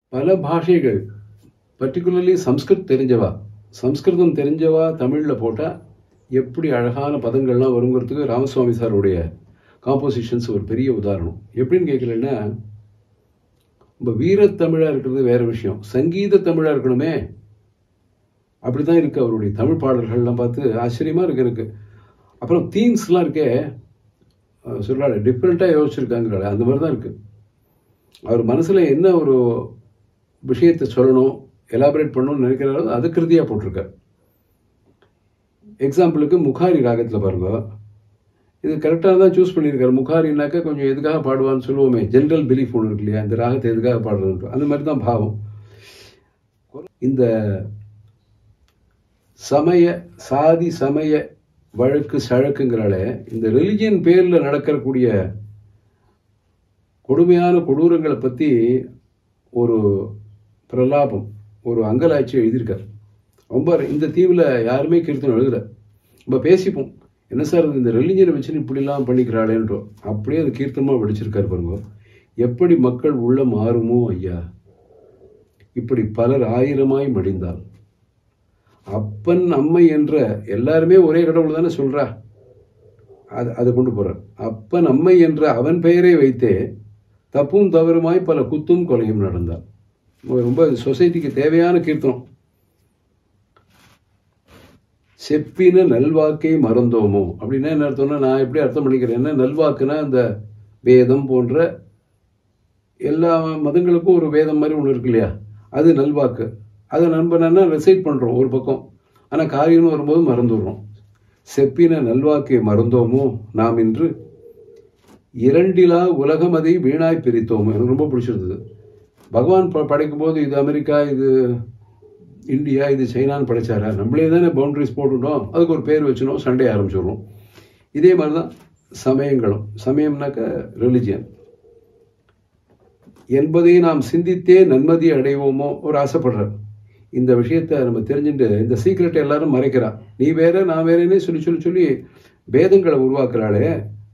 பல பாஷைகள் பர்டிகுலர்லி சம்ஸ்கிருத் தெரிஞ்சவா சம்ஸ்கிருதம் தெரிஞ்சவா தமிழில் போட்டால் எப்படி அழகான பதங்கள்லாம் வருங்கிறதுக்கு ராமசுவாமி சாருடைய காம்போசிஷன்ஸ் ஒரு பெரிய உதாரணம் எப்படின்னு கேட்கலன்னா நம்ம வீரத்தமிழாக இருக்கிறது வேற விஷயம் சங்கீத தமிழாக இருக்கணுமே அப்படி தான் இருக்குது அவருடைய தமிழ் பாடல்கள்லாம் பார்த்து ஆச்சரியமாக இருக்கு எனக்கு அப்புறம் தீம்ஸ்லாம் இருக்கே சொல்கிறாள் டிஃப்ரெண்ட்டாக யோசிச்சிருக்காங்கிறாள் அந்த மாதிரி தான் இருக்குது அவர் மனசில் என்ன ஒரு விஷயத்தை சொல்லணும் எலாபரேட் பண்ணணும்னு நினைக்கிறாரோ அது கிருதியாக போட்டிருக்கார் எக்ஸாம்பிளுக்கு முகாரி ராகத்தில் பாருங்க இது கரெக்டாக தான் சூஸ் பண்ணியிருக்காரு முகாரினாக்கா கொஞ்சம் எதுக்காக பாடுவான்னு சொல்லுவோமே ஜென்ரல் பிலீஃப் ஒன்று இருக்கு இல்லையா இந்த ராகத்தை எதுக்காக பாடுறதுன்ட்டு அந்த மாதிரி தான் பாவம் இந்த சமய சாதி சமய வழக்கு சழக்குங்கிறாலே இந்த ரிலிஜியன் பேரில் நடக்கக்கூடிய கொடுமையான கொடூரங்களை பற்றி ஒரு பிரலாபம் ஒரு அங்கலாய்ச்சி எழுதியிருக்கார் ரொம்ப இந்த தீவில் யாருமே கீர்த்தனம் எழுதலை நம்ம பேசிப்போம் என்ன சார் இது இந்த ரிலிஜனை வச்சுன்னு இப்படிலாம் பண்ணிக்கிறாளேன்றோம் அப்படியே அது கீர்த்தனமாக படிச்சிருக்காரு பாருங்க எப்படி மக்கள் உள்ள மாறுமோ ஐயா இப்படி பலர் ஆயிரமாய் மடிந்தால் அப்பன் அம்மை என்ற எல்லாருமே ஒரே கடவுள் தானே சொல்றா அது அதை கொண்டு போறார் அப்பன் அம்மை என்ற அவன் பெயரை வைத்தே தப்பும் தவறுமாய் பல குத்தும் கொலையும் நடந்தார் ரொம்ப சொசைட்டிக்கு தேவையான கீர்த்தனம் செப்பின நல்வாக்கை மறந்தோமோ அப்படின்னா என்ன அர்த்தம்னா நான் எப்படி அர்த்தம் பண்ணிக்கிறேன் என்ன நல்வாக்குனா இந்த வேதம் போன்ற எல்லா மதங்களுக்கும் ஒரு வேதம் மாதிரி ஒன்று இருக்கு இல்லையா அது நல்வாக்கு அதை நண்பனா ரெசைட் பண்ணுறோம் ஒரு பக்கம் ஆனால் காரியம்னு வரும்போது மறந்துடுறோம் செப்பின நல்வாக்கை மறந்தோமோ நாம் இன்று இரண்டிலா உலகம் அதை வீணாய் பிரித்தோமோ எனக்கு ரொம்ப பிடிச்சிருந்தது பகவான் ப படைக்கும் போது இது அமெரிக்கா இது இந்தியா இது சைனான்னு படைச்சாரா நம்மளே தானே பவுண்டரிஸ் போட்டுட்டோம் அதுக்கு ஒரு பேர் வச்சுனோம் சண்டே ஆரம்பிச்சிடுறோம் இதே மாதிரி தான் சமயங்களும் சமயம்னாக்க ரிலிஜியன் என்பதை நாம் சிந்தித்தே நன்மதி அடைவோமோ ஒரு ஆசைப்படுறார் இந்த விஷயத்த நம்ம தெரிஞ்சுட்டு இந்த சீக்ரெட்டை எல்லாரும் மறைக்கிறா நீ வேற நான் வேறேனே சொல்லி சொல்லி சொல்லி பேதங்களை உருவாக்குறாளே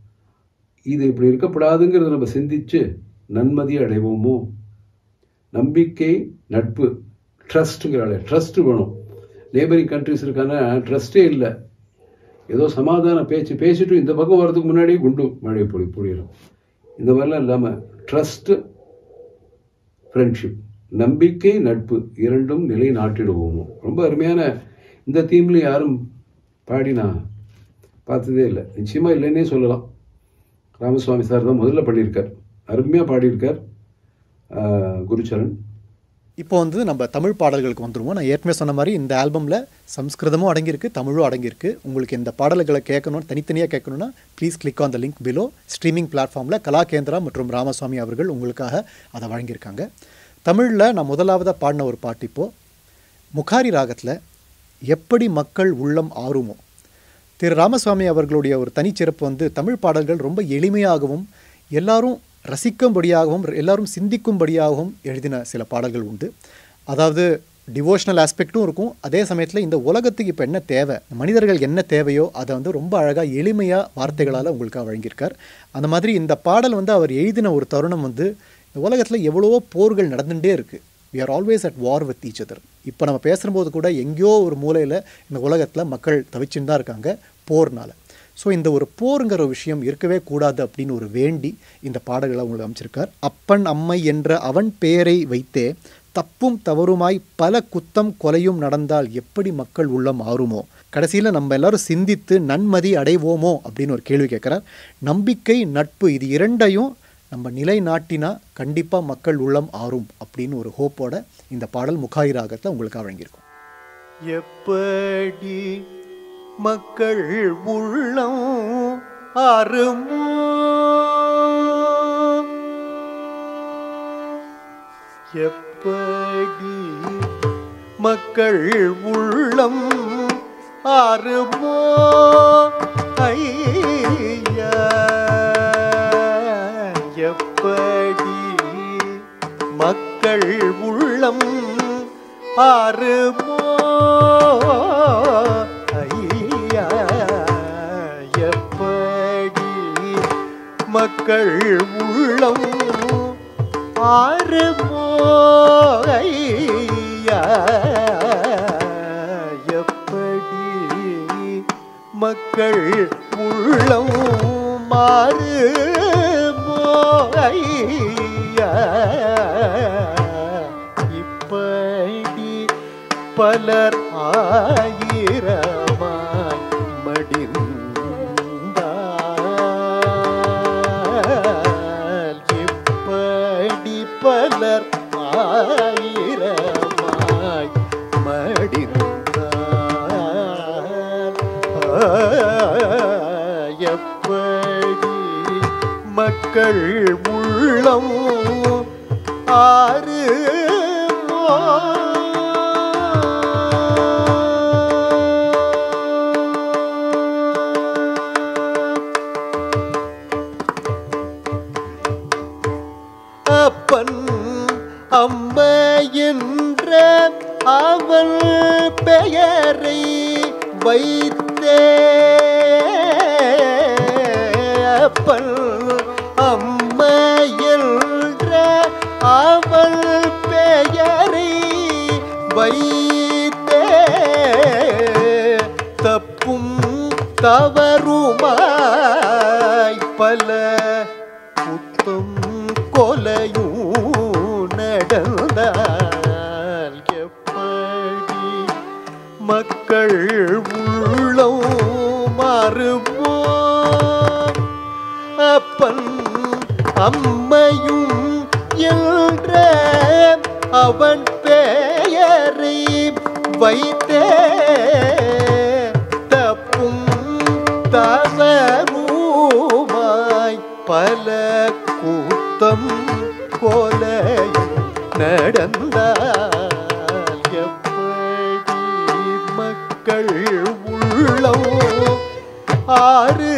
இது இப்படி இருக்கக்கூடாதுங்கிறத நம்ம சிந்திச்சு நன்மதி அடைவோமோ நம்பிக்கை நட்பு ட்ரஸ்ட்டுங்கிறாளே ட்ரஸ்ட் வேணும் நேபரிங் கண்ட்ரிஸ் இருக்கான ட்ரஸ்டே இல்லை ஏதோ சமாதான பேச்சு பேசிட்டு இந்த பக்கம் வர்றதுக்கு முன்னாடி குண்டு மழை பொழி பொழியிடும் இந்த மாதிரிலாம் இல்லாமல் ட்ரஸ்ட்டு ஃப்ரெண்ட்ஷிப் நம்பிக்கை நட்பு இரண்டும் நிலை நாட்டிடுவோமோ ரொம்ப அருமையான இந்த தீம்ல யாரும் பாடி நான் பார்த்ததே இல்லை நிச்சயமாக இல்லைன்னே சொல்லலாம் ராமசுவாமி சார் தான் முதல்ல பண்ணியிருக்கார் அருமையாக பாடியிருக்கார் குருச்சரன் இப்போ வந்து நம்ம தமிழ் பாடல்களுக்கு வந்துடுவோம் நான் ஏற்கனவே சொன்ன மாதிரி இந்த ஆல்பமில் சம்ஸ்கிருதமும் அடங்கியிருக்கு தமிழும் அடங்கியிருக்கு உங்களுக்கு இந்த பாடல்களை கேட்கணும் தனித்தனியாக கேட்கணும்னா please click on the link below streaming பிளாட்ஃபார்மில் கலா கேந்திரா மற்றும் ராமசுவாமி அவர்கள் உங்களுக்காக அதை வழங்கியிருக்காங்க தமிழில் நான் முதலாவதாக பாடின ஒரு பாட்டு இப்போது முகாரி ராகத்தில் எப்படி மக்கள் உள்ளம் ஆறுமோ திரு ராமசுவாமி அவர்களுடைய ஒரு தனிச்சிறப்பு வந்து தமிழ் பாடல்கள் ரொம்ப எளிமையாகவும் எல்லாரும் ரசிக்கும்படியாகவும் எல்லாரும் சிந்திக்கும்படியாகவும் எழுதின சில பாடல்கள் உண்டு அதாவது டிவோஷனல் ஆஸ்பெக்டும் இருக்கும் அதே சமயத்தில் இந்த உலகத்துக்கு இப்போ என்ன தேவை மனிதர்கள் என்ன தேவையோ அதை வந்து ரொம்ப அழகாக எளிமையாக வார்த்தைகளால் உங்களுக்காக வழங்கியிருக்கார் அந்த மாதிரி இந்த பாடல் வந்து அவர் எழுதின ஒரு தருணம் வந்து இந்த உலகத்தில் எவ்வளவோ போர்கள் நடந்துகிட்டே இருக்குது we are always at war with each other இப்போ நம்ம பேசும்போது கூட எங்கேயோ ஒரு மூலையில் இந்த உலகத்தில் மக்கள் தவிச்சுன்னு தான் இருக்காங்க போர்னால ஸோ இந்த ஒரு போருங்கிற விஷயம் இருக்கவே கூடாது அப்படின்னு ஒரு வேண்டி இந்த பாடல்களை உங்களுக்கு அமைச்சிருக்கார் அப்பன் அம்மை என்ற அவன் பெயரை வைத்தே தப்பும் தவறுமாய் பல குத்தம் கொலையும் நடந்தால் எப்படி மக்கள் உள்ளம் ஆறுமோ கடைசியில் நம்ம எல்லாரும் சிந்தித்து நன்மதி அடைவோமோ அப்படின்னு ஒரு கேள்வி கேட்குறார் நம்பிக்கை நட்பு இது இரண்டையும் நம்ம நிலை நாட்டினா கண்டிப்பாக மக்கள் உள்ளம் ஆறும் அப்படின்னு ஒரு ஹோப்போட இந்த பாடல் முகாரி ராகத்தில் உங்களுக்கு வழங்கியிருக்கோம் எப்படி மக்கள் உள்ளம் அருமோ எப்படி மக்கள் உள்ளம் அருமோ ஐயா எப்படி மக்கள் உள்ளம் அருமோ ஐயா எப்படி மக்கள் உள்ளம் ஆறுமோ பலர் ஆயிரமாய் மடிந்தால் இப்படி பலர் ஆயிரமாய் மடிந்தால் எப்படி மக்கள் உள்ளம் ஆறு அப்பன் அம்மா என்ற அவள் பெயரை வைத்தே அப்பன் அம்மா என்ற அவள் பெயரை வைத்தே தப்பும் தவறுமாய் பல குத்தம் கொலையும் நடந்தால் எப்படி மக்கள் உள்ளம் மாறுமோ அப்பன் அம்மையும் என்ற அவன் பெயரை வைத்தே தப்பும் தவறுமாய் பல கூத்தம் கொலையும் நடந்தால் எப்படி மக்கள் உள்ளம் ஆறு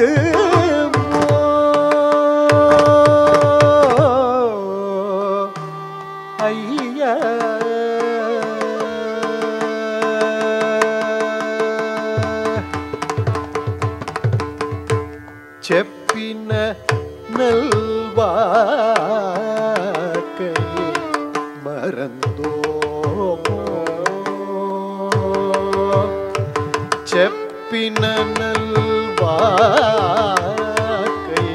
ஐயா చెప్పిన నల్వాకై మరందోమో చెప్పిన నల్వాకై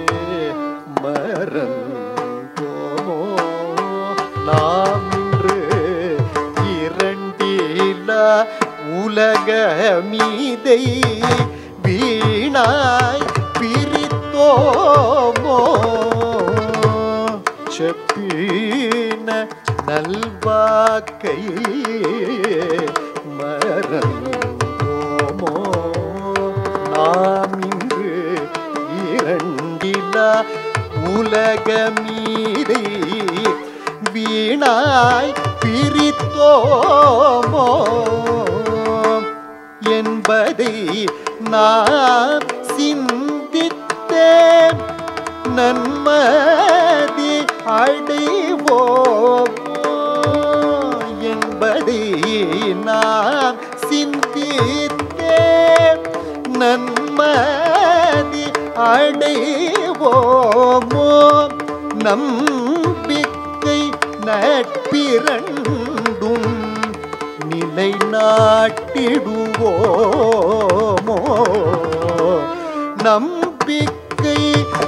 மறந்தோமோ நாம் இன்று இரண்டில உலக மீதை வீணாய் பிரித்தோமோ செப்பின நல்வாக்கை மறந்தோமோ நாம் இன்று இரண்டிலா உலக மீதை வீணாய் பிரித்தோமோ என்பதை நாம் சிந்தித்தேன் நன்மதி அடைவோமோ என்பதை நாம் சிந்தித்தேன் நன்மதி அடைவோமோ நம்பிக்கை நட்பிரண்டும் நிலை நாட்டிடுவோமோ நம்பிக்கை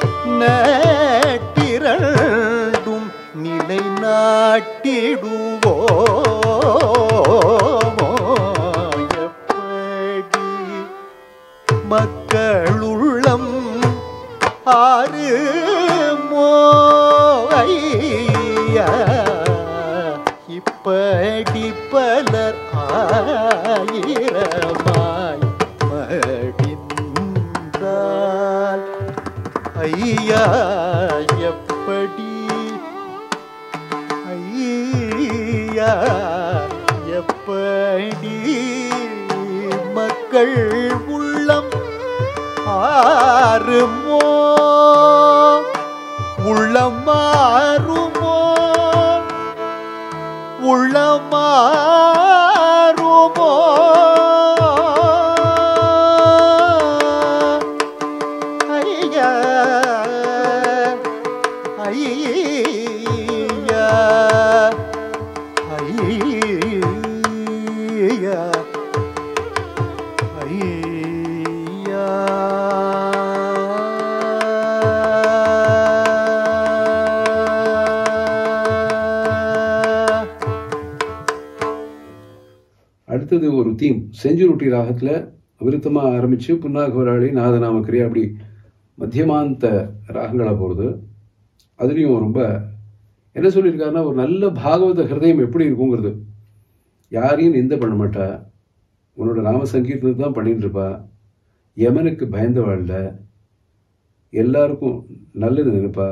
நட்டிரண்டும் நிலை நாட்டிடுவோமோ எப்படி மக்களுள்ளம் ஆறு மோய்யா இப்படி பலர் ஆயிரமாய் மடிந்தால் ஐயா எப்படி ஐயா எப்படி மக்கள் உள்ளம் ஆறுமோ உள்ளம் மாறுமோ உள்ளம் மாறுமோ ஐயா ஐயா ஐயா ஐயா அடுத்தது ஒரு தீம் செஞ்சுருட்டி ராகத்தில் விருத்தமாக ஆரம்பித்து புன்னாகவராளி நாதநாம கிரியா அப்படி மத்தியமாந்த ராகங்களாக போகிறது அதுலேயும் ரொம்ப என்ன சொல்லியிருக்காருன்னா ஒரு நல்ல பாகவத ஹிருதயம் எப்படி இருக்குங்கிறது யாரையும் நிந்த பண்ண மாட்டா உன்னோட நாம சங்கீர்த்தனை தான் பண்ணிட்டு இருப்பா யமனுக்கு பயந்தவாள் இல்ல எல்லாருக்கும் நல்லது நினைப்பா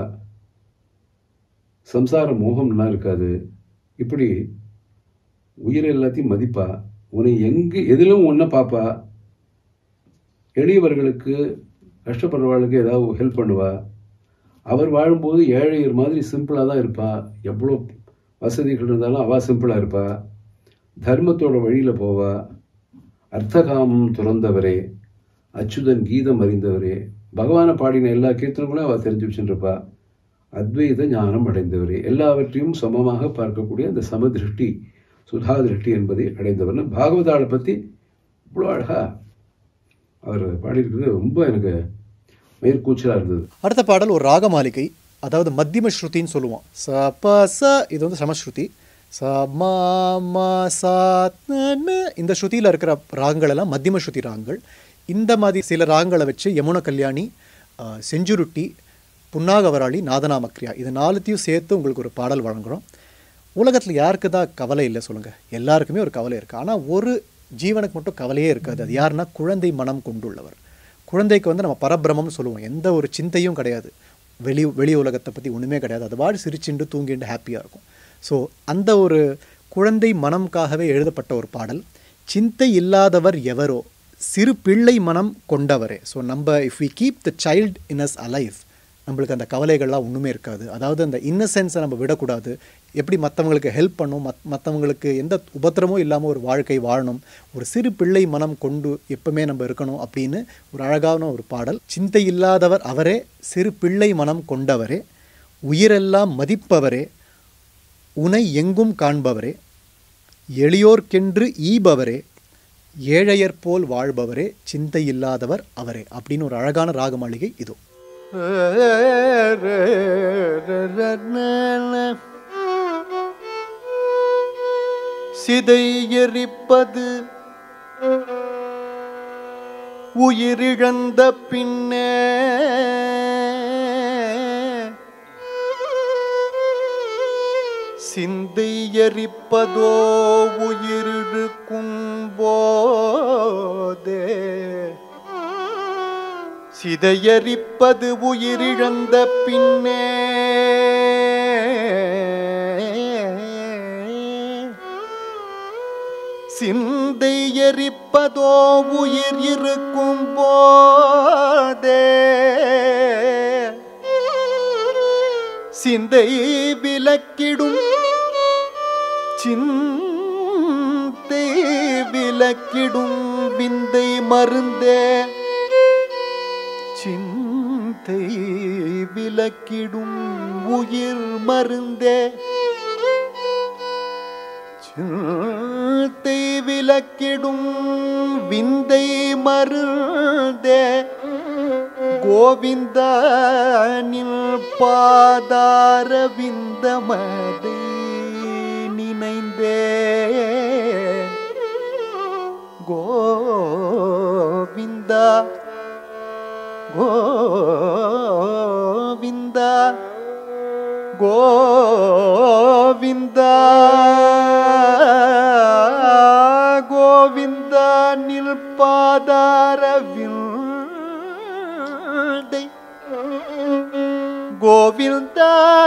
சம்சார மோகம்லாம் இருக்காது இப்படி உயிர் எல்லாத்தையும் மதிப்பா உன்னை எங்கு எதிலும் ஒன்றை பார்ப்பா எளியவர்களுக்கு கஷ்டப்படுறவாளுக்கு ஏதாவது ஹெல்ப் பண்ணுவா அவர் வாழும்போது ஏழையர் மாதிரி சிம்பிளாக தான் இருப்பா எவ்வளோ வசதிகள் இருந்தாலும் அவள் சிம்பிளாக இருப்பா தர்மத்தோட வழியில் போவா அர்த்தகாமம் துறந்தவரே அச்சுதன் கீதம் அறிந்தவரே பகவானை பாடின எல்லா கீர்த்தனங்களும் அவள் தெரிஞ்சு வச்சுருப்பா அத்வைத ஞானம் அடைந்தவரே எல்லாவற்றையும் சமமாக பார்க்கக்கூடிய அந்த சமதிருஷ்டி சுதா திருஷ்டி என்பதை அடைந்தவர்னு பாகவதாளை பற்றி இவ்வளோ அழகா அவர் பாடியிருக்கிறது ரொம்ப எனக்கு மேற்கூச்சலாக இருந்தது அடுத்த பாடல் ஒரு ராக மாளிகை அதாவது மத்தியம ஸ்ருதின்னு சொல்லுவோம் ச ப ச இது வந்து சமஸ்ருதி ச ம ம சா ந, ந. இந்த ஸ்ருதியில் இருக்கிற ராகங்கள் எல்லாம் மத்தியம ஸ்ருதி ராகங்கள் இந்த மாதிரி சில ராகங்களை வச்சு யமுன கல்யாணி ஆ, செஞ்சுருட்டி புன்னாகவராளி நாதநாமக்ரியா இது நாலுத்தையும் சேர்த்து உங்களுக்கு ஒரு பாடல் வழங்குறோம் உலகத்தில் யாருக்கு தான் கவலை இல்லை சொல்லுங்கள் எல்லாருக்குமே ஒரு கவலை இருக்குது ஆனால் ஒரு ஜீவனுக்கு மட்டும் கவலையே இருக்காது அது யாருன்னா குழந்தை மனம் கொண்டுள்ளவர் குழந்தைக்கு வந்து நம்ம பரபிரமம்னு சொல்லுவோம் எந்த ஒரு சிந்தையும் கிடையாது வெளி வெளி உலகத்தை பற்றி ஒன்றுமே கிடையாது அது வாடி சிரிச்சுண்டு தூங்கிண்டு ஹாப்பியாக இருக்கும் ஸோ அந்த ஒரு குழந்தை மனம்காகவே எழுதப்பட்ட ஒரு பாடல் சிந்தை இல்லாதவர் எவரோ சிறு பிள்ளை மனம் கொண்டவரே ஸோ நம்ம if we keep the child in us alive நம்மளுக்கு அந்த கவலைகள்லாம் ஒன்றுமே இருக்காது அதாவது அந்த இன்னசென்ஸை நம்ம விடக்கூடாது எப்படி மற்றவங்களுக்கு ஹெல்ப் பண்ணும் மத் மற்றவங்களுக்கு எந்த உபத்திரமும் இல்லாமல் ஒரு வாழ்க்கை வாழணும் ஒரு சிறு பிள்ளை மனம் கொண்டு எப்பவுமே நம்ம இருக்கணும் அப்படின்னு ஒரு அழகான ஒரு பாடல் சிந்தை இல்லாதவர் அவரே சிறு பிள்ளை மனம் கொண்டவரே உயிரெல்லாம் மதிப்பவரே உனை எங்கும் காண்பவரே எளியோர்க்கென்று ஈபவரே ஏழையர் போல் வாழ்பவரே சிந்தை இல்லாதவர் அவரே அப்படின்னு ஒரு அழகான ராக மாளிகை இதோ சிதை எரிப்பது உயிரிழந்த பின்னே சிந்தை எரிப்பதோ உயிரிருக்கும் போதே சிதையரிப்பது உயிரிழந்த பின்னே சிந்தை எரிப்பதோ உயிர் இருக்கும் போதே சிந்தை விலக்கிடும் சிந்தை விலக்கிடும் விந்தை மருந்தே சிந்தை விலக்கிடும் உயிர் மருந்தே சிந்தை விலக்கிடும் விந்தை மருந்தே கோவிந்த நில் பாதார விந்தமதை நினைந்தே கோவிந்தா கோவிந்த கோவிந்த கோவிந்த நில்பாதார விந்தை கோவிந்த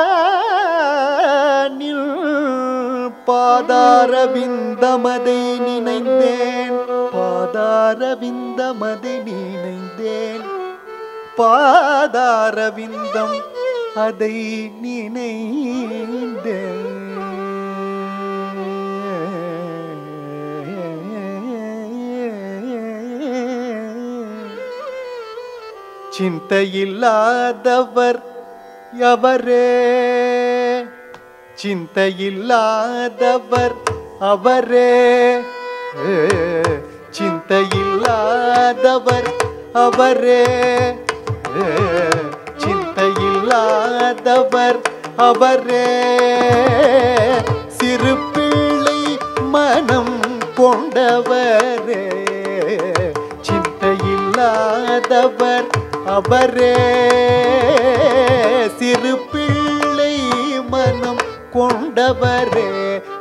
நில் பாதார விந்தமதை நினைந்தேன் பாதார விந்தமதை நினைந்தேன் பாதார விந்தம் அதை நினைந்தேன் சிந்தையில்லாதவர் எவரே சிந்தையில்லாதவர் அவரே சிந்தையில்லாதவர் அவரே சிந்தையில்லாதவர் அவரே சிறு பிள்ளை மனம் கொண்ட கொண்டவரே சிந்தையில்லாதவர் அவரே சிறு பிள்ளை மனம் கொண்டவரே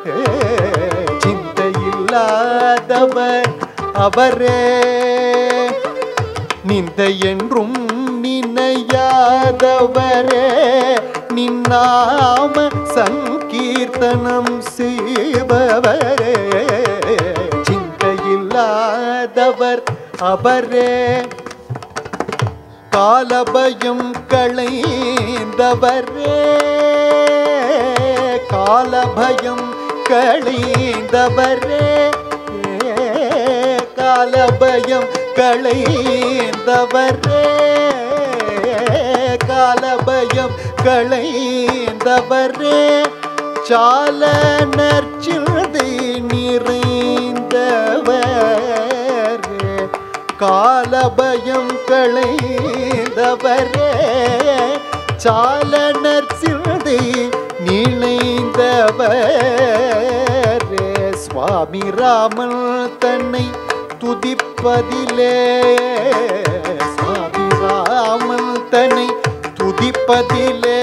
சிந்தையில்லாதவர் அவரே நிந்த என்றும் நினையாதவரே நின்னாம சங்கீர்த்தனம் செய்பவரே சிந்தையில்லாதவர் அவரே காலபயம் களைந்தவரே காலபயம் களைந்தவரே காலபயம் களைந்தவரே காலபயம் களைந்தவரே சால நற்சிந்தை நிறைந்தவரே காலபயம் களைந்தவரே சால நற்சிந்தை நினைந்தவரே சுவாமி ராமன் தன்னை துதிப்பதிலே சுவாமி ராமன் தன்னை துதிப்பதிலே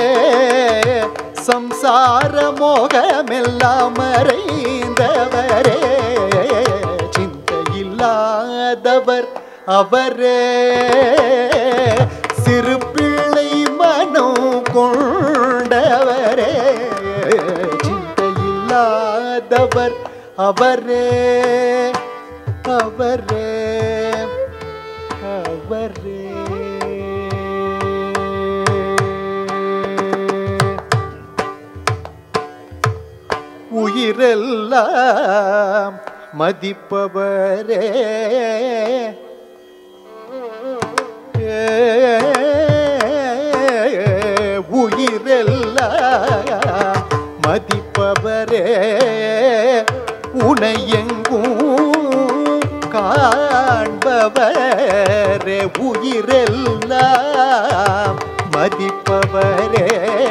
சம்சார மோகமெல்லாம் மறைந்தவரே சிந்தையில்லாதவர் அவரே சிறு பிள்ளை மனம் கொண்டவரே சிந்தையில்லாதவர் அவரே அவரே அவரே உயிரெல்லாம் மதிப்பவரே உயிரெல்லாம் மதிப்பவரே உனையெங்கும் காண்பவரே உயிரெல்லாம் மதிப்பவரே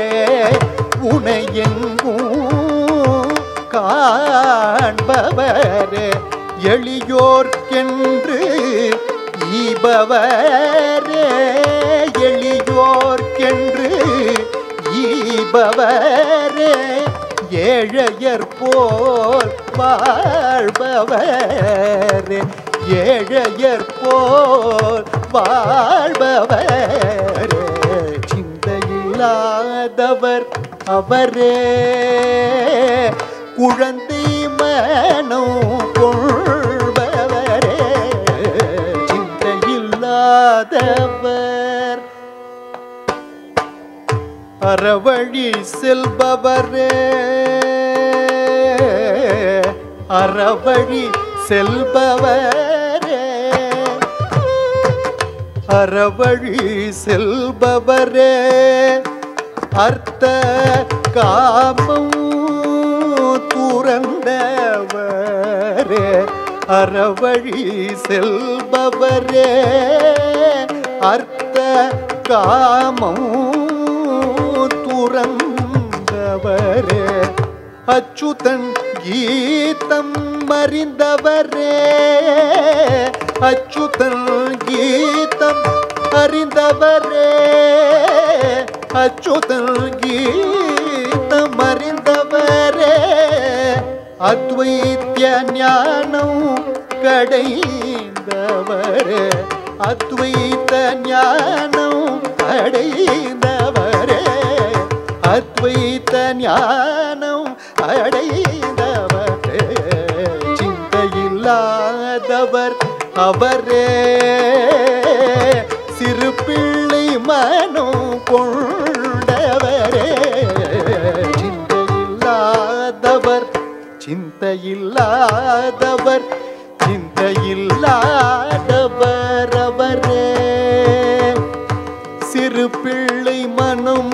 உனையெங்கும் காண்பவரே எளியோர்க்கென்று ஈபவரே எளியோர்க்கென்று ஈபவரே ஏழையர் போல் வாழ்பவரே ஏழையர் போல் வாழ்பவரே சிந்தையில்லாதவர் அவரே குழந்தை மனம் கொள்பவரே சிந்தையில்லாதவர் அறவழி செல்பவரே அறவழி செல்பவரே அறவழி செல்பவரே அர்த்த காமம் துறந்தவரே அறவழி செல்பவரே அர்த்த காமம் துறந்தவரே அச்சுதன் கீதம் அறிந்தவரே அச்சுதன் கீதம் அறிந்தவரே அச்சுதன் கீதம் அறிந்தவரே அத்வைத்திய ஞானம் கடைந்தவரே அத்வைத்த ஞானம் அடைந்தவரே அத்வைத்த ஞானம் அடைந்தவரே சிந்தையில்லாதவர் அவரே சிறு பிள்ளை மனம் கொண்டவரே சிந்தையில்லாதவர் சிந்தையில்லாதவர் சிந்தையில்லாதவர் அவரே சிறு பிள்ளை மனம்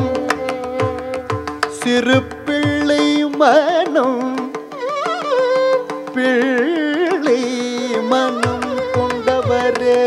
சிறு பிள்ளை மனம் பிள்ளை மனம் கொண்டவரே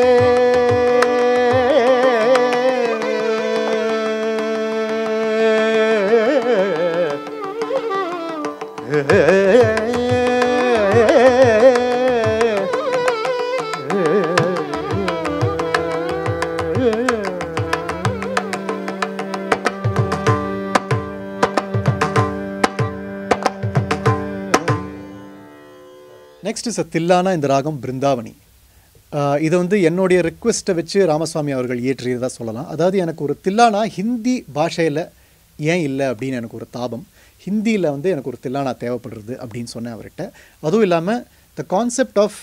நெக்ஸ்ட் இஸ் அ தில்லானா இந்த ராகம் பிருந்தாவனி ஆஹ் இது வந்து என்னுடைய ரிக்வெஸ்ட்டை வச்சு ராமசாமி அவர்கள் இயற்றியதா சொல்லலாம் அதாவது எனக்கு ஒரு தில்லானா ஹிந்தி பாஷையில் ஏன் இல்லை அப்படின்னு எனக்கு ஒரு தாபம் ஹிந்தியில் வந்து எனக்கு ஒரு தில்லானா தேவைப்படுறது அப்படின்னு சொன்னேன் அவர்கிட்ட அதுவும் இல்லாமல் த கான்செப்ட் ஆஃப்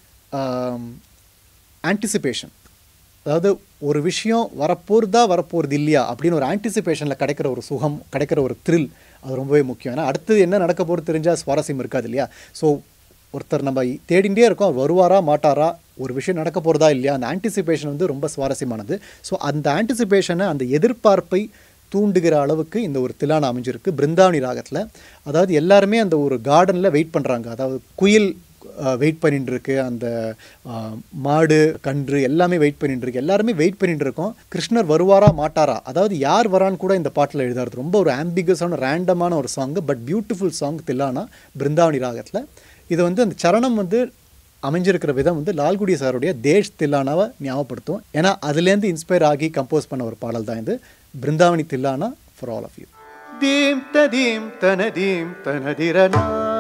ஆன்டிசிபேஷன் அதாவது ஒரு விஷயம் வரப்போகிறதா வரப்போகிறது இல்லையா அப்படின்னு ஒரு ஆன்டிசிபேஷனில் கிடைக்கிற ஒரு சுகம் கிடைக்கிற ஒரு த்ரில் அது ரொம்பவே முக்கியம் ஏன்னா அடுத்தது என்ன நடக்க போகிறது தெரிஞ்சால் சுவாரஸ்யம் இருக்காது இல்லையா ஸோ ஒருத்தர் நம்ம தேடிண்டே இருக்கோம் அவர் வருவாரா மாட்டாரா ஒரு விஷயம் நடக்க போகிறதா இல்லையா அந்த ஆன்டிசிபேஷன் வந்து ரொம்ப சுவாரஸ்யமானது ஸோ அந்த ஆன்டிசிபேஷனை அந்த எதிர்பார்ப்பை தூண்டுகிற அளவுக்கு இந்த ஒரு திலான அமைஞ்சிருக்கு பிருந்தாவனி ராகத்தில் அதாவது எல்லாருமே அந்த ஒரு கார்டனில் வெயிட் பண்ணுறாங்க அதாவது குயில் வெயிட் பண்ணிட்டு இருக்கு அந்த அஹ், மாடு கன்று எல்லாமே வெயிட் பண்ணிட்டு இருக்கு எல்லாருமே வெயிட் பண்ணிட்டு இருக்கோம் கிருஷ்ணர் வருவாரா மாட்டாரா அதாவது யார் வரான்னு கூட இந்த பாட்டில் எழுதாரு ரொம்ப ஒரு ஆம்பிகஸான ரேண்டமான ஒரு song but beautiful song thillana Brindavani ராகத்தில் இது வந்து அந்த சரணம் வந்து அமைஞ்சிருக்கிற விதம் வந்து லால்குடி சாருடைய தேஷ் தில்லானாவை ஞாபகப்படுத்தும் ஏன்னா அதுலேருந்து இன்ஸ்பயர் ஆகி கம்போஸ் பண்ண ஒரு பாடல் தான் இது Brindavani thillana for all of you ದೀಂ ತದೀಂ ತನದೀಂ ತನದಿರನ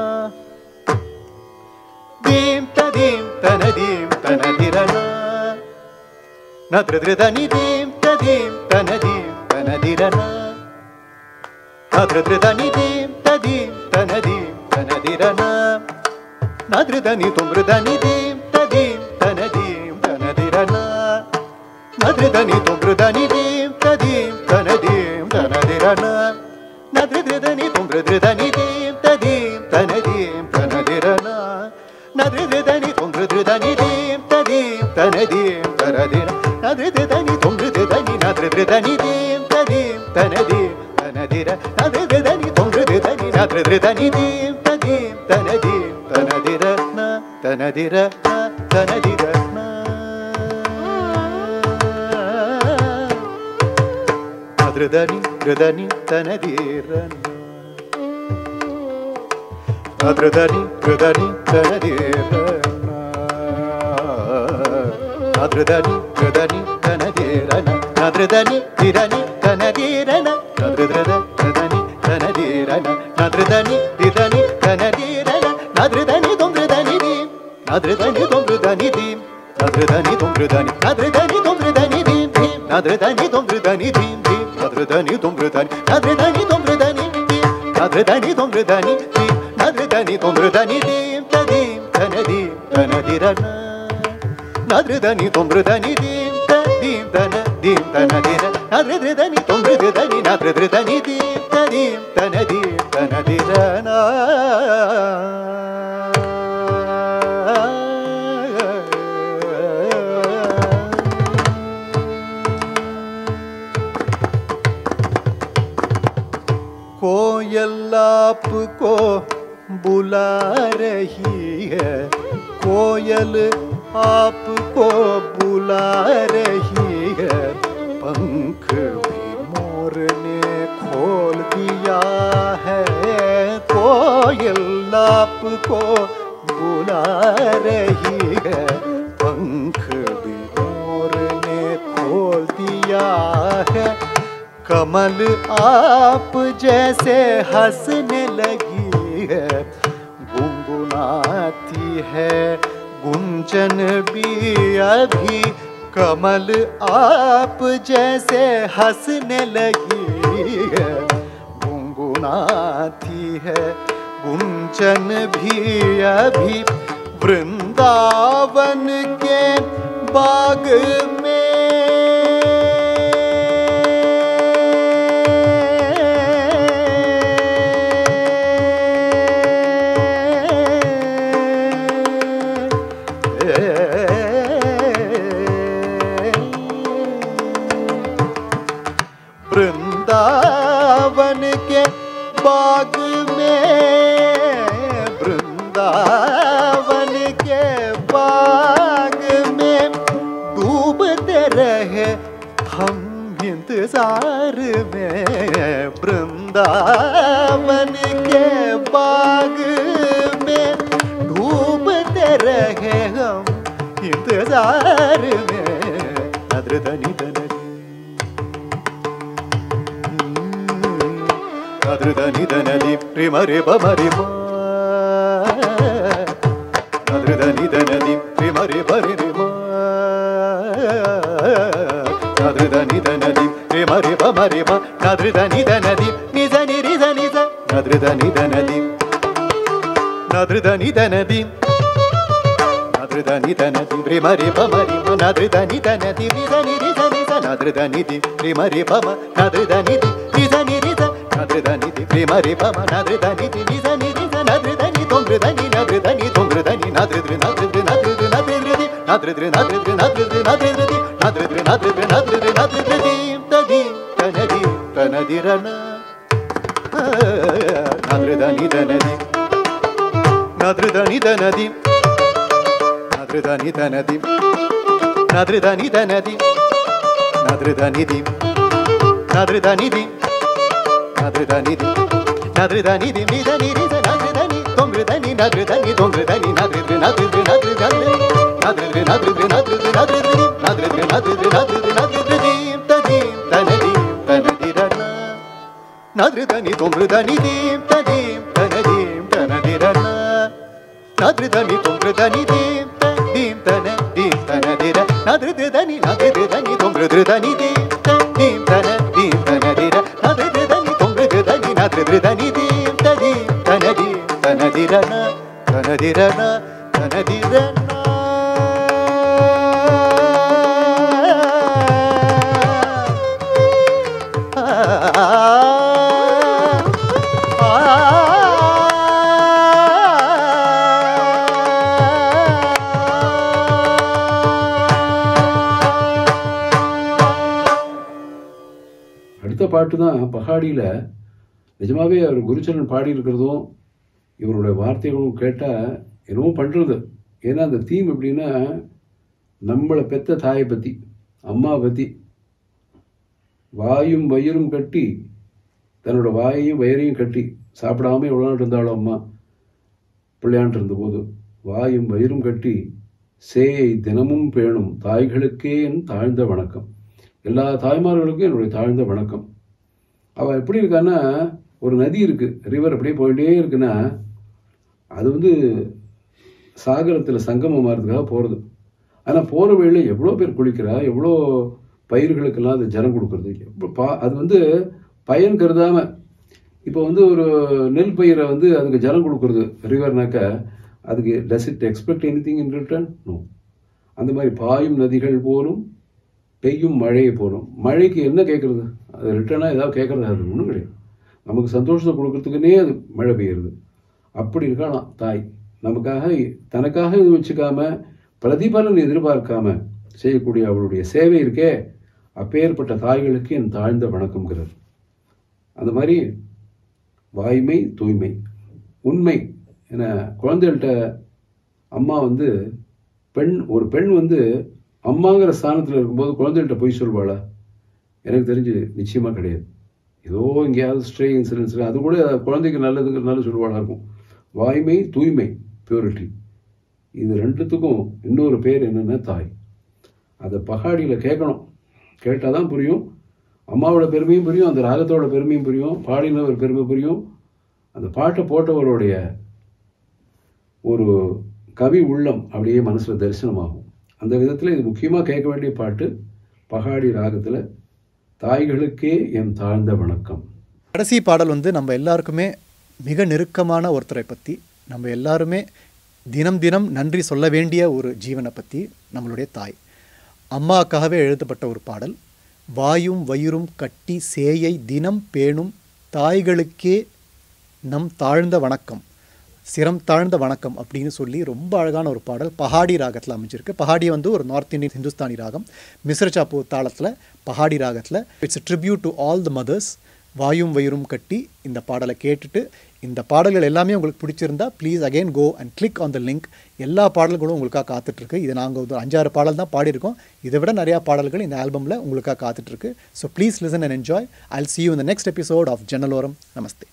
ದೀಂ ತದೀಂ ತನದೀಂ ತನದಿರನ ನದ್ರದೃದನಿ ದೀಂ ತದೀಂ ತನದೀಂ ತನದಿರನ ನದ್ರದೃದನಿ ದೀಂ ತದೀಂ ತನದೀಂ ತನದಿರನ ನದ್ರದನಿ ತುಮೃದನಿ ದೀಂ ತದೀಂ ತನದೀಂ ತನದಿರನ ನದ್ರದನಿ ತುಮೃದನಿ ದೀಂ ತದೀಂ ತನದೀಂ ತನದಿರನ ನದ್ರದನಿ ತುಮೃದನಿ ದೀಂ ತದೀಂ ತನದೀಂ ತನದಿರನ ನದ್ರದನಿ ತುಮೃದನಿ ದೀಂ ತದೀಂ ತನದೀಂ ತನದಿರ ನದ್ರದನಿ ತುಮೃದನಿ ನದ್ರದನಿ ದೀಂ ತದೀಂ ತನದೀಂ ತನದಿರ ನದ್ರದನಿ ತುಮೃದನಿ ನದ್ರದನಿ ದೀಂ ತದೀಂ ತನದೀಂ ತನದಿರ ನ ತನದಿರ ನ ತನದಿರ ನ ಅದೃದನಿ ಹೃದನಿ ತನದಿರನ ಅದೃದನಿ ಹೃದನಿ ತನದಿರನ ಅದೃದನಿ ಹೃದನಿ ತನದಿರನ ನದೃದನಿ ಹಿರನಿ ತನದಿರನ ನದೃದ್ರದ ಹೃದನಿ ತನದಿರನ ನದೃದನಿ ಹಿರನಿ ತನದಿರನ ನದೃದನಿ ತೊಂದೃದನಿ ದೀಂ ನದೃದನಿ ತೊಂದೃದನಿ ದೀಂ ನದೃದನಿ ತೊಂದೃದನಿ ನದೃದನಿ ತೊಂದೃದನಿ ದೀಂ ದೀಂ ನದೃದನಿ ತೊಂದೃದನಿ ದೀಂ ದೀಂ ನದೃದನಿ ತೊಂದೃದನಿ ನದೃದನಿ ತೊಂದೃದನಿ ದೀಂ ನದೃದನಿ ತೊಂದೃದನಿ ದೀಂ ನದೃದನಿ ತೊಂದೃದನಿ ದೀಂ ತದೀಂ ತನದೀಂ ತನದಿರನ ನದೃದನಿ ತೊಂದೃದನಿ ದೀಂ ತದೀಂ ತನ ದೀಂ ತನದಿರ ನದೃದನಿ ತೊಂದೃದನಿ ನದೃದನಿ ದೀಂ ತದೀಂ ತನದೀಂ ತನದಿರನ कोयल आपको बुला रही है कोयल आपको बुला रही है पंख भी मोर ने खोल दिया है कोयल आपको बुला रही है पंख भी मोर ने खोल दिया है कमल आप जैसे हंसने लगी है गुनगुनाती है गुंजन भी अभी कमल आप जैसे हंसने लगी है गुनगुनाती है गुंजन भी अभी वृंदावन के बाग में वृंदावन के बाग में वृंदावन के बाग में डूबते रहे हम इंतजार में वृंदावन के बाग में डूबते रहे हम इंतजार में नद्रधनी धनी ಅದೃದ ನಿಧನದಿ ಪ್ರಿಮರಿ ಬಮರಿ பமரி ப நதிருத நித நதி நித நிரித நித நதிருத நித நதி நதிருத நித நதி நதிருத நித நதி பிரிமரி பமரி ப நதிருத நித நதி நித நிரித நித நதிருத நிதி பிரிமரி பம நதிருத நிதி நித நிரித நதிருத நிதி பிரிமரி பம நதிருத நிதி நித நிரித நதிருத நி தொங்கிருத நி நதிருத நி தொங்கிருத நி நதிருது நதிருது நதிருது நதிருதி நதிருது நதிருது நதிருது நதிருதி நதிருது நதிருது நதிருது நதிருதி ததி தனதி தனதிரண நதிருத நித நதி நதிருத நித நதி நதிருத நித நதி நதிருத நித நதி நதிருத நிதி நதிருத நிதி நதிருத நிதி நதிருத நிதி நித நிரித நதிருத நி தொங்கிருத நி நதிருத நி தொங்கிருத நி நதிருது நதிருது நதிருது நதிருது நதிருது நதிருது நதிருது நதிருது நதிருது நதிருது நதிருது தீம் ததீம் தனதீம் தனதிரண நதிருதனி தொங்கிருதனி தீம் ததீம் தனதீம் தனதிரண நதிருதனி தொங்கிருதனி தீம் தீம் தன தீம் தனதிர நதிருதனி நதிருதனி தொங்கிருதனி தீம் தீம் தன தீம் தனதிர நதிருதனி தொங்கிருதனி நதிருதனி தீம் ததீம் தனதீம் தனதிரண தனதிரண தனதிரண அடுத்த பாட்டு தான் பகாடியில் நிஜமாவே அவர் குருச்சரன் பாடி இருக்கிறதும் இவருடைய வார்த்தைகளும் கேட்டால் என்னவோ பண்ணுறது ஏன்னா அந்த தீம் எப்படின்னா நம்மளை பெத்த தாயை பற்றி அம்மா பற்றி வாயும் வயிறும் கட்டி தன்னோட வாயையும் வயிறையும் கட்டி சாப்பிடாம எவ்வளோ நாள் இருந்தாலும் அம்மா பிள்ளையாண்டு இருந்தபோது வாயும் வயிறும் கட்டி சேயை தினமும் பேணும் தாய்களுக்கே என் தாழ்ந்த வணக்கம் எல்லா தாய்மார்களுக்கும் என்னுடைய தாழ்ந்த வணக்கம் அவள் எப்படி இருக்கான்னா ஒரு நதி இருக்கு ரிவர் அப்படியே போயிட்டே இருக்குன்னா அது வந்து சாகரத்தில் சங்கமம் ஆகிறதுக்காக போகிறது ஆனால் போகிற வழியில் எவ்வளோ பேர் குளிக்கிறா எவ்வளோ பயிர்களுக்கெல்லாம் அது ஜலம் கொடுக்குறது எப்ப பா அது வந்து பயன் கருதாம இப்போ வந்து ஒரு நெல் பயிரை வந்து அதுக்கு ஜலம் கொடுக்குறது ரிவர்னாக்க அதுக்கு does it expect anything in return no அந்த மாதிரி பாயும் நதிகள் போலும் பெய்யும் மழையை போலும் மழைக்கு என்ன கேட்குறது அது ரிட்டர்னாக ஏதாவது கேட்குறது அது ஒன்றும் கிடையாது நமக்கு சந்தோஷத்தை கொடுக்கறதுக்குன்னே அது மழை பெய்யுறது அப்படி இருக்கலாம் தாய் நமக்காக தனக்காக இது வச்சுக்காம பிரதிபலன் எதிர்பார்க்காம செய்யக்கூடிய அவளுடைய சேவை இருக்கே அப்பேற்பட்ட தாய்களுக்கு என் தாழ்ந்த வணக்கம்ங்கிறார் அந்த மாதிரி வாய்மை தூய்மை உண்மை என குழந்தைகள்கிட்ட அம்மா வந்து பெண் ஒரு பெண் வந்து அம்மாங்கிற ஸ்தானத்தில் இருக்கும்போது குழந்தைகள்கிட்ட பொய் சொல்வாளா எனக்கு தெரிஞ்சு நிச்சயமாக கிடையாது ஏதோ எங்கேயாவது ஸ்ட்ரே இன்சூரன்ஸ் அது கூட குழந்தைக்கு நல்லதுங்கிறதுனால சொல்லுவாளா இருக்கும் வாய்மை தூய்மை பியூரிட்டி இது ரெண்டுத்துக்கும் இன்னொரு பேர் என்னென்னா தாய் அதை பகாடியில் கேட்கணும் கேட்டால் தான் புரியும் அம்மாவோட பெருமையும் புரியும் அந்த ராகத்தோட பெருமையும் புரியும் பாடினவர் பெருமை புரியும் அந்த பாட்டை போட்டவருடைய ஒரு கவி உள்ளம் அப்படியே மனசில் தரிசனமாகும் அந்த விதத்தில் இது முக்கியமாக கேட்க வேண்டிய பாட்டு பகாடி ராகத்தில் தாய்களுக்கே என் தாழ்ந்த வணக்கம் கடைசி பாடல் வந்து நம்ம எல்லாருக்குமே மிக நெருக்கமான ஒருத்தரை பற்றி நம்ம எல்லாருமே தினம் தினம் நன்றி சொல்ல வேண்டிய ஒரு ஜீவனை பற்றி நம்மளுடைய தாய் அம்மாக்காகவே எழுதப்பட்ட ஒரு பாடல் வாயும் வயிறும் கட்டி சேயை தினம் பேணும் தாய்களுக்கே நம் தாழ்ந்த வணக்கம் சிரம் தாழ்ந்த வணக்கம் அப்படின்னு சொல்லி ரொம்ப அழகான ஒரு பாடல் பஹாடி ராகத்தில் அமைஞ்சிருக்கு பஹாடி வந்து ஒரு நார்த் இந்தியன் ஹிந்துஸ்தானி ராகம் மிஸ்ரச்சாப்பு தாளத்தில் பஹாடி ராகத்தில் it's tribute to all the mothers வாயும் வயிறும் கட்டி இந்த பாடலை கேட்டுட்டு இந்த பாடல்கள் எல்லாமே உங்களுக்கு பிடிச்சிருந்தா please again go and click on the link எல்லா பாடல்களும் உங்களுக்காக காத்துட்ருக்கு இது நாங்கள் ஒரு அஞ்சாறு பாடல் தான் பாடியிருக்கோம் இதை விட நிறையா பாடல்கள் இந்த ஆல்பமில் உங்களுக்காக காத்துட்ருக்கு so please listen and enjoy I'll see you in the next episode of Jannaloram நமஸ்தே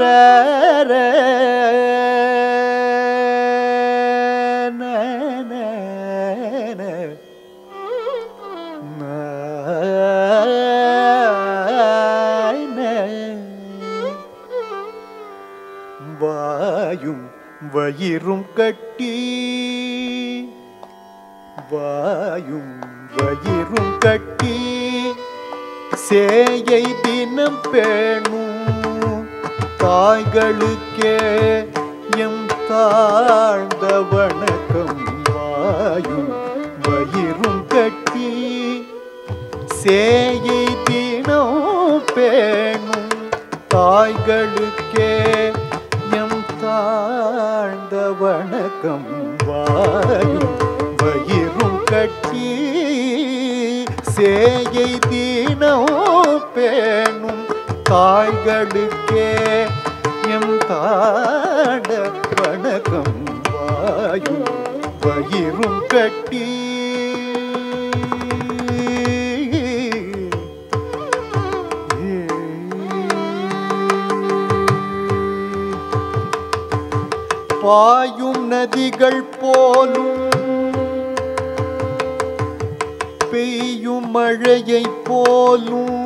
ததர வாயும் வயிறும் கட்டி வாயும் வயிறும் கட்டி சேயை தினம் பேணும் தாய்களுக்கே எம் தாழ்ந்த வணக்கம் வாயும் வயிறும் கட்டி சேயை தினம் பேணும் தாய்களுக்கே எம் தாழ்ந்த வணக்கம் வாயும் வயிறும் கட்டி சேயை தினம் பேணும் தாய்களுக்கே எம் தாழ்ந்த வணக்கம் வாயும் வயிறும் கட்டி பாயும் நதிகள் போலும் பெய்யும் மழையை போலும்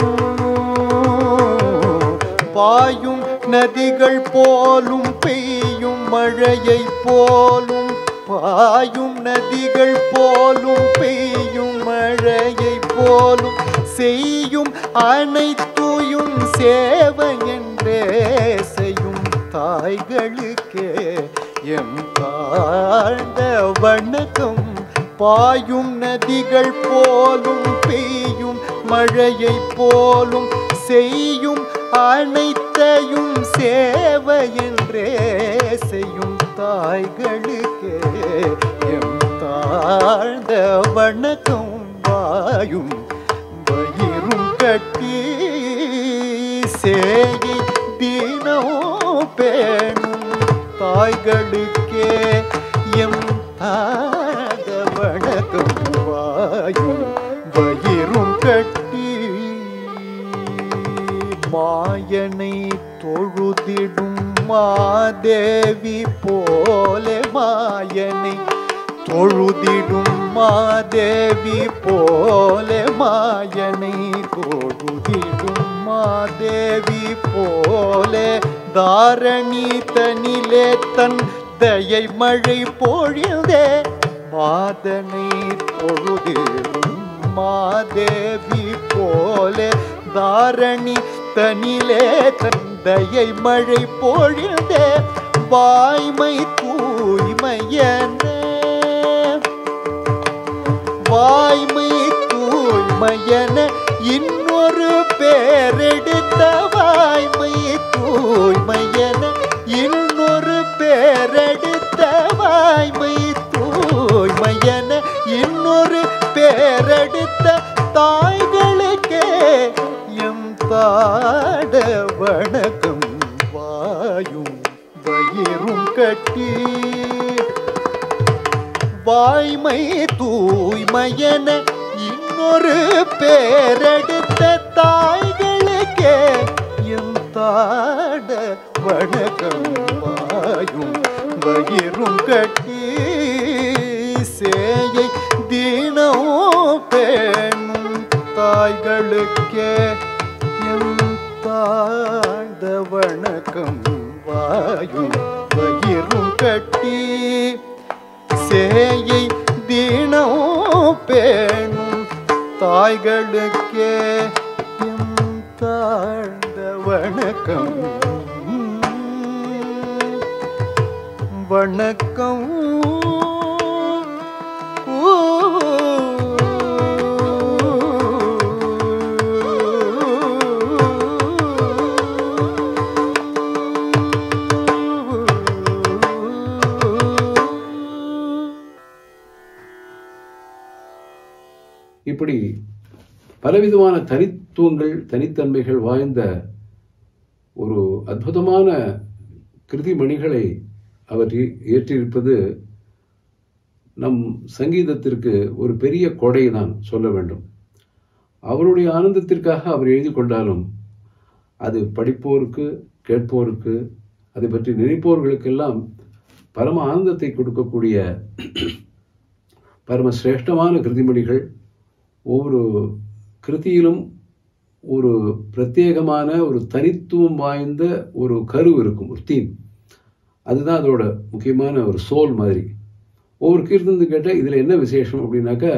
பாயும் நதிகள் போலும் பெய்யும் மழையை போலும் பாயும் நதிகள் போலும் பெய்யும் மழையை போலும் செய்யும் அனைத்துயும் சேவை என்றே செய்யும் தாய்களுக்கே எம் தாழ்ந்த வணக்கம் பாயும் நதிகள் போலும் பெய்யும் மழையை போலும் செய்யும் அனைத்தையும் சேவை என்றே செய்யும் தாய்களுக்கே எம் தாழ்ந்த வணக்கம் வாயும் வயிறும் கட்டி சேயை தினம் பேணும் தாய்களுக்கே எம் தாழ்ந்த வணக்கம் வாயும் வயிறும் கட்டி மாயனை தொழுதிடும் மாதேவி போலே மாயனை தொழுதிடும் மாதேவி போலே மாயனை தொழுதிடும் மாதேவி போலே தாரணி தனிலே தன் தயை மழை பொழிந்தே மாதனை தொழுதிடும் மாதேவி போலே தாரணி தனிலே தந்தையை மழை பொழிந்தே வாய்மை தூய்மையன வாய்மை தூய்மையன இன்னொரு பேரெடுத்த வாய்மை தூய்மையன இன்னொரு பேரெடுத்த வாய்மை தூய்மையன இன்னொரு பேரெடுத்த தாய்களுக்கே எம் தாட வணக்கம் வாயும் வயிறும் கட்டி வாய்மை தூய்மையன இன்னொரு பேரெடுத்த தாய்களுக்கே எம் தாட வணக்கம் வாயும் வயிறும் கட்டி சேயை தினம் பேணும் தாய்களுக்கே எம் தாழ்ந்த வணக்கம் வாயும் வயிறும் கட்டி சேயை தினம் பேணும் தாய்களுக்கே எம் தாழ்ந்த வணக்கம் வணக்கம் இப்படி பலவிதமான தனித்துவங்கள் தனித்தன்மைகள் வாய்ந்த ஒரு அற்புதமான கிருதிமணிகளை அவர் இ- இயற்றியிருப்பது நம் சங்கீதத்திற்கு ஒரு பெரிய கொடை தான் சொல்ல வேண்டும் அவருடைய ஆனந்தத்திற்காக அவர் எழுதி கொண்டாலும் அது படிப்போருக்கு கேட்போருக்கு அதை பற்றி நினைப்போர்களுக்கெல்லாம் பரம ஆனந்தத்தை கொடுக்கக்கூடிய பரம சிரேஷ்டமான கிருதிமணிகள் ஒவ்வொரு கிருதியிலும் ஒரு பிரத்யேகமான ஒரு தனித்துவம் வாய்ந்த ஒரு கரு இருக்கும் ஒரு தீம் அதுதான் அதோட முக்கியமான ஒரு சோல் மாதிரி ஒவ்வொரு கீர்த்தனத்து கேட்டால் இதில் என்ன விசேஷம் அப்படின்னாக்கா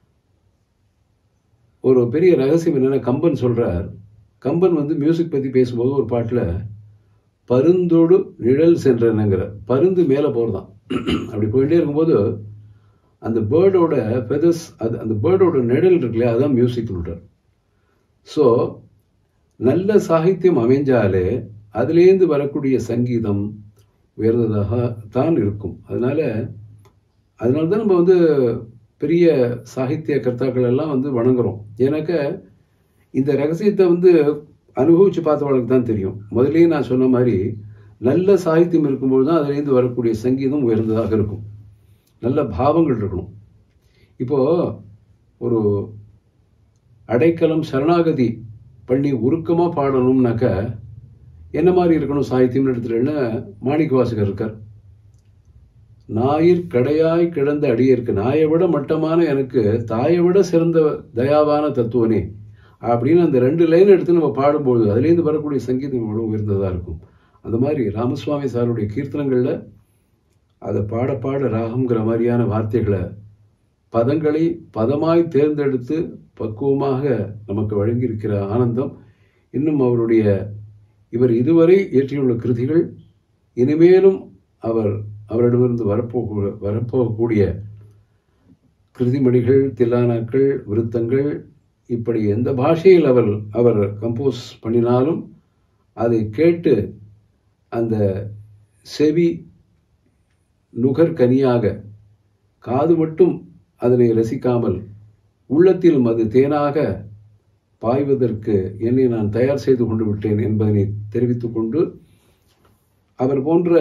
ஒரு பெரிய ரகசியம் என்னென்னா கம்பன் சொல்கிறார் கம்பன் வந்து மியூசிக் பற்றி பேசும்போது ஒரு பாட்டில் பருந்தோடு நிழல் சென்றனுங்கிற பருந்து மேலே போகிறதான் அப்படி போயிட்டே இருக்கும்போது அந்த பேர்டோட ஃபெதர்ஸ் அது அந்த பேர்டோட நிழல் இருக்குல்லையா அதுதான் மியூசிக் விட்டார் ஸோ நல்ல சாகித்யம் அமைஞ்சாலே அதுலேருந்து வரக்கூடிய சங்கீதம் உயர்ந்ததாக தான் இருக்கும் அதனால அதனால தான் நம்ம வந்து பெரிய சாகித்ய கர்த்தாக்கள் எல்லாம் வந்து வணங்குறோம் ஏன்னாக்க இந்த ரகசியத்தை வந்து அனுபவிச்சு பார்த்தவங்களுக்கு தான் தெரியும் முதல்லயே நான் சொன்ன மாதிரி நல்ல சாகித்யம் இருக்கும்போது தான் அதுலேருந்து வரக்கூடிய சங்கீதம் உயர்ந்ததாக இருக்கும் நல்ல பாவங்கள் இருக்கணும் இப்போ ஒரு அடைக்கலம் சரணாகதி பண்ணி உருக்கமாக பாடணும்னாக்க என்ன மாதிரி இருக்கணும் சாகித்யம்னு எடுத்துட்டேன்னா மாணிக்க வாசகர் இருக்கார் ஞாயிற் கடையாய் கிடந்த அடியேற்கு நாயை விட மட்டமான எனக்கு தாயை விட சிறந்த தயாவான தத்துவனே அப்படின்னு அந்த ரெண்டு லைன் எடுத்து நம்ம பாடும்போது அதுலேருந்து வரக்கூடிய சங்கீதம் எவ்வளோ உயர்ந்ததாக இருக்கும் அந்த மாதிரி ராமசுவாமி சாருடைய கீர்த்தனங்களில் அதை பாட பாட ராகம்ங்கிற மாதிரியான வார்த்தைகளை பதங்களை பதமாய் தேர்ந்தெடுத்து பக்குவமாக நமக்கு வழங்கியிருக்கிற ஆனந்தம் இன்னும் அவருடைய இவர் இதுவரை இயற்றியுள்ள கிருதிகள் இனிமேலும் அவர் அவரிடமிருந்து வரப்போக வரப்போகக்கூடிய கிருதிமணிகள் தில்லானாக்கள் விருத்தங்கள் இப்படி எந்த பாஷையில் அவர் அவர் கம்போஸ் பண்ணினாலும் அதை கேட்டு அந்த செவி நுகர்கனியாக காது மட்டும் அதனை ரசிக்காமல் உள்ளத்திலும் அது தேனாக பாய்வதற்கு என்னை நான் தயார் செய்து கொண்டு விட்டேன் என்பதனை தெரிவித்துக் கொண்டு அவர் போன்ற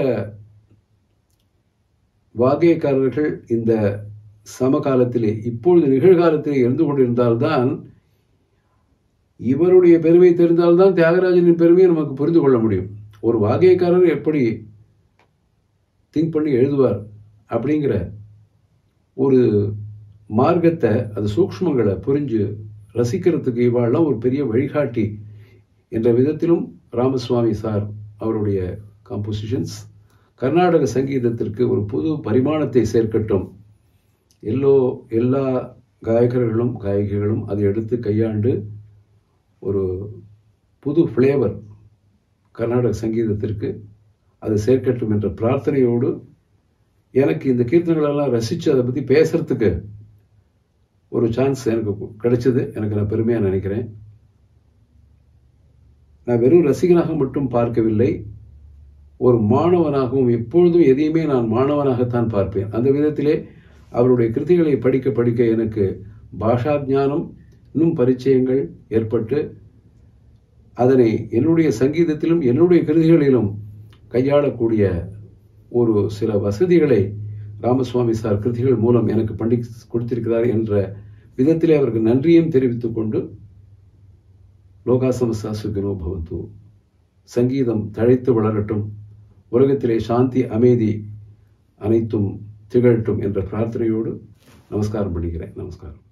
வாகியக்காரர்கள் இந்த சமகாலத்திலே இப்பொழுது நிகழ்காலத்திலே இருந்து கொண்டிருந்தால்தான் இவருடைய பெருமை தெரிந்தால்தான் தியாகராஜனின் பெருமையை நமக்கு புரிந்து கொள்ள முடியும் ஒரு வாகியக்காரர் எப்படி திங்க் பண்ணி எழுதுவார் அப்படிங்கிற ஒரு மார்க்கத்தை அது சூக்ஷ்மங்களை புரிஞ்சு ரசிக்கிறதுக்கு இவாள்லாம் ஒரு பெரிய வழிகாட்டி என்ற விதத்திலும் ராமசுவாமி சார் அவருடைய காம்போசிஷன்ஸ் கர்நாடக சங்கீதத்திற்கு ஒரு புது பரிமாணத்தை சேர்க்கட்டும் எல்லோ எல்லா காயகர்களும் காயகிகளும் அதை எடுத்து கையாண்டு ஒரு புது ஃப்ளேவர் கர்நாடக சங்கீதத்திற்கு அது சேர்க்கட்டும் என்ற பிரார்த்தனையோடு எனக்கு இந்த கீர்த்தனைகளெல்லாம் ரசித்து அதை பற்றி பேசுறதுக்கு ஒரு சான்ஸ் எனக்கு கிடைச்சது எனக்கு நான் பெருமையாக நினைக்கிறேன் நான் வெறும் ரசிகனாக மட்டும் பார்க்கவில்லை ஒரு மாணவனாகவும் எப்பொழுதும் எதையுமே நான் மாணவனாகத்தான் பார்ப்பேன் அந்த விதத்திலே அவருடைய கிருதிகளை படிக்க படிக்க எனக்கு பாஷா ஞானம் இன்னும் பரிச்சயங்கள் ஏற்பட்டு அதனை என்னுடைய சங்கீதத்திலும் என்னுடைய கிருதிகளிலும் கையாளக்கூடிய ஒரு சில வசதிகளை ராமசுவாமி சார் கிருதிகள் மூலம் எனக்கு பண்ணி கொடுத்திருக்கிறார் என்ற விதத்திலே அவருக்கு நன்றியும் தெரிவித்துக் கொண்டு லோகாசமசா சுகினோ பவந்து சங்கீதம் தழைத்து வளரட்டும் உலகத்திலே சாந்தி அமைதி அனைத்தும் திகழட்டும் என்ற பிரார்த்தனையோடு நமஸ்காரம் பண்ணுகிறேன் நமஸ்காரம்